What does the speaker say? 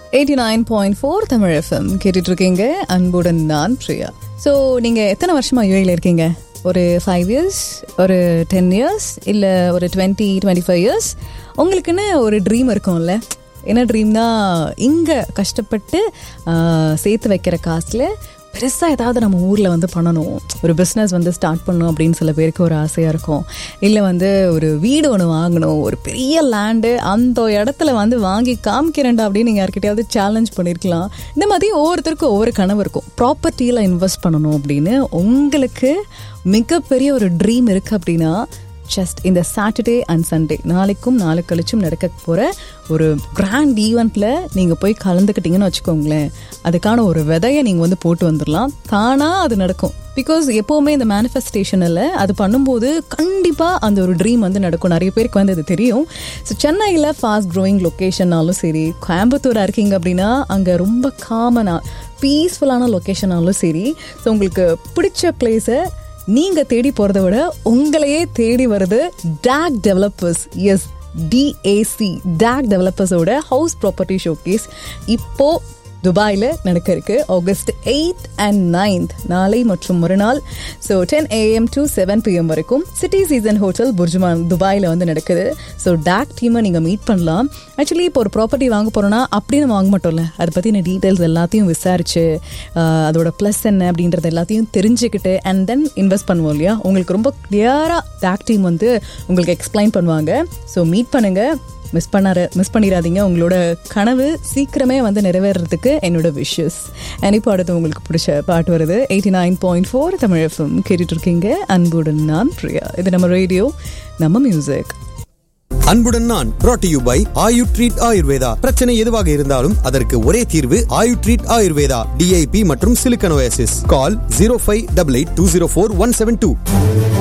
eighty nine point four Tamil FM கேட்டுட்டு இருக்கீங்க அன்புடன் நான் பிரியா ஸோ நீங்கள் எத்தனை வருஷமா யூஏல இருக்கீங்க ஒரு ஃபைவ் இயர்ஸ் ஒரு டென் இயர்ஸ் இல்லை ஒரு டுவெண்ட்டி டுவெண்ட்டி ஃபைவ் இயர்ஸ் உங்களுக்குன்னு ஒரு ட்ரீம் இருக்கும்ல என்ன ட்ரீம்னா இங்கே கஷ்டப்பட்டு ஆஹ், சேர்த்து வைக்கிற காசில் பெருசாக ஏதாவது நம்ம ஊரில் வந்து பண்ணணும் ஒரு பிஸ்னஸ் வந்து ஸ்டார்ட் பண்ணணும் அப்படின்னு சில பேருக்கு ஒரு ஆசையாக இருக்கும் இல்லை வந்து ஒரு வீடு ஒன்று வாங்கணும் ஒரு பெரிய லேண்டு அந்த இடத்துல வந்து வாங்கி காமிக்கிறேன்டா அப்படின்னு நீங்கள் யார்கிட்டயாவது சேலஞ்ச் பண்ணியிருக்கலாம் இந்த மாதிரி ஒவ்வொருத்தருக்கும் ஒவ்வொரு கனவு இருக்கும் ப்ராப்பர்ட்டியில் இன்வெஸ்ட் பண்ணணும் அப்படின்னு உங்களுக்கு மிகப்பெரிய ஒரு ட்ரீம் இருக்குது அப்படின்னா ஜஸ்ட் இந்த சாட்டர்டே அண்ட் சண்டே நாளைக்கும் நாளை கழிச்சும் நடக்க போகிற ஒரு கிராண்ட் ஈவெண்ட்டில் நீங்கள் போய் கலந்துக்கிட்டீங்கன்னு வச்சுக்கோங்களேன் அதுக்கான ஒரு விதையை நீங்கள் வந்து போட்டு வந்துடலாம் தானாக அது நடக்கும் பிகாஸ் எப்போவுமே இந்த மேனிஃபெஸ்டேஷனில் அது பண்ணும்போது கண்டிப்பாக அந்த ஒரு ட்ரீம் வந்து நடக்கும் நிறைய பேருக்கு வந்து அது தெரியும் ஸோ சென்னையில் ஃபாஸ்ட் க்ரோயிங் லொக்கேஷன்னாலும் சரி கோயம்புத்தூராக இருக்கீங்க அப்படின்னா அங்கே ரொம்ப காமனாக பீஸ்ஃபுல்லான லொக்கேஷனாலும் சரி ஸோ உங்களுக்கு பிடிச்ச பிளேஸை நீங்க தேடி போறதை விட உங்களையே தேடி வருது டாக் டெவலப்பர்ஸ் எஸ் டிஏசி டாக் டெவலப்பர்ஸோட ஹவுஸ் ப்ராப்பர்ட்டி ஷோகேஸ் இப்போ துபாயில் நடக்க இருக்கு ஆகஸ்ட் எயித் அண்ட் நைன்த் நாளை மற்றும் மறுநாள் so ten AM to seven PM வரைக்கும் சிட்டி சீசன் ஹோட்டல் புர்ஜுமான் துபாயில் வந்து நடக்குது ஸோ டாக் டீமை நீங்கள் மீட் பண்ணலாம் ஆக்சுவலி இப்போ ஒரு ப்ராப்பர்ட்டி வாங்க போகிறோன்னா அப்படி நம்ம வாங்க மாட்டோம்ல அதை பற்றின டீட்டெயில்ஸ் எல்லாத்தையும் விசாரிச்சு ஆஹ், அதோட ப்ளஸ் என்ன அப்படின்றது எல்லாத்தையும் தெரிஞ்சுக்கிட்டு அண்ட் தென் இன்வெஸ்ட் பண்ணுவோம் இல்லையா உங்களுக்கு ரொம்ப கிளியராக டாக் டீம் வந்து உங்களுக்கு எக்ஸ்பிளைன் பண்ணுவாங்க ஸோ மீட் பண்ணுங்க மிஸ் பண்ணார மிஸ் பண்ணிடாதீங்க உங்களோட கனவு சீக்கிரமே வந்து நிறைவேறதுக்கு என்னோட விஷஸ் அண்ட் இப்போ அடுத்து உங்களுக்கு பிடிச்ச பாட்டு வருது eighty nine point four Tamil FM கேட்டுட்டு இருக்கீங்க அன்புடன் நான் பிரியா இது நம்ம ரேடியோ நம்ம மியூசிக் அன்புடன் நான் brought to you by Ayu treat Ayurveda பிரச்சனை எதுவாக இருந்தாலும் அதற்கு ஒரே தீர்வு ஆயு ட்ரீட் ஆயுர்வேதா டிஐபி மற்றும் சிலிக்கனோசிஸ் call zero five double eight two zero four one seven two